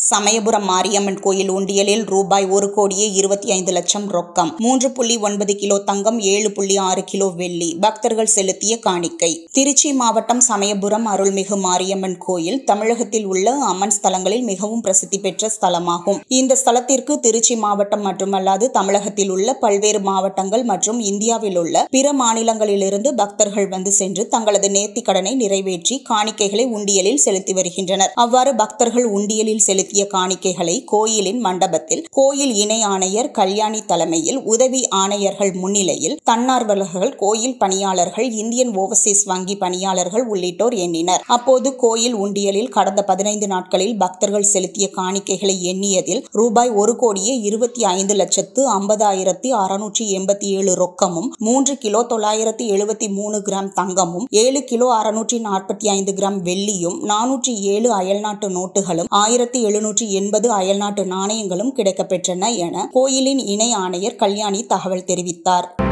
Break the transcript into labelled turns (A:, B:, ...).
A: சமயபுரம் மாரியம்மன் கோயில் உண்டியலில் ரூபாய் ஒரு கோடியே இருபத்தி ஐந்து லட்சம் ரொக்கம் மூன்று புள்ளி ஒன்பது கிலோ தங்கம் ஏழு புள்ளி ஆறு கிலோ வெள்ளி பக்தர்கள் செலுத்திய காணிக்கை திருச்சி மாவட்டம் சமயபுரம் அருள்மிகு மாரியம்மன் கோயில் தமிழகத்தில் உள்ள அம்மன் ஸ்தலங்களில் மிகவும் பிரசித்தி பெற்ற ஸ்தலமாகும் இந்த ஸ்தலத்திற்கு திருச்சி மாவட்டம் மட்டுமல்லாது தமிழகத்தில் உள்ள பல்வேறு மாவட்டங்கள் மற்றும் இந்தியாவில் உள்ள பிற மாநிலங்களிலிருந்து பக்தர்கள் வந்து சென்று தங்களது நேர்த்திக் கடனை நிறைவேற்றி காணிக்கைகளை உண்டியலில் செலுத்தி வருகின்றனர் அவ்வாறு பக்தர்கள் உண்டியலில் செலுத்திய காணிக்கைகளை கோயிலின் மண்டபத்தில் கோயில் இணை ஆணையர் கல்யாணி தலைமையில் உதவி ஆணையர்கள் முன்னிலையில் தன்னார்வலர்கள் கோயில் பணியாளர்கள் இந்தியன் ஓவர்சீஸ் வங்கி பணியாளர்கள் உள்ளிட்டோர் எண்ணினர் அப்போது கோயில் உண்டியலில் கடந்த பதினைந்து நாட்களில் பக்தர்கள் செலுத்திய காணிக்கைகளை எண்ணியதில் ரூபாய் ஒரு கோடியே இருபத்தி ஐந்து லட்சத்து ஐம்பதாயிரத்தி அறுநூற்றி எண்பத்தி ஏழு ரொக்கமும் மூன்று கிலோ தொள்ளாயிரத்தி எழுபத்தி மூணு கிராம் தங்கமும் ஏழு கிலோ அறுநூற்றி நாற்பத்தி ஐந்து கிராம் வெள்ளியும் நானூற்றி ஏழு அயல்நாட்டு நோட்டுகளும் ஆயிரத்தி எழுநூற்றி எண்பது அயல்நாட்டு நாணயங்களும் கிடைக்கப்பெற்றன என கோயிலின் இணை ஆணையர் கல்யாணி தகவல் தெரிவித்தார்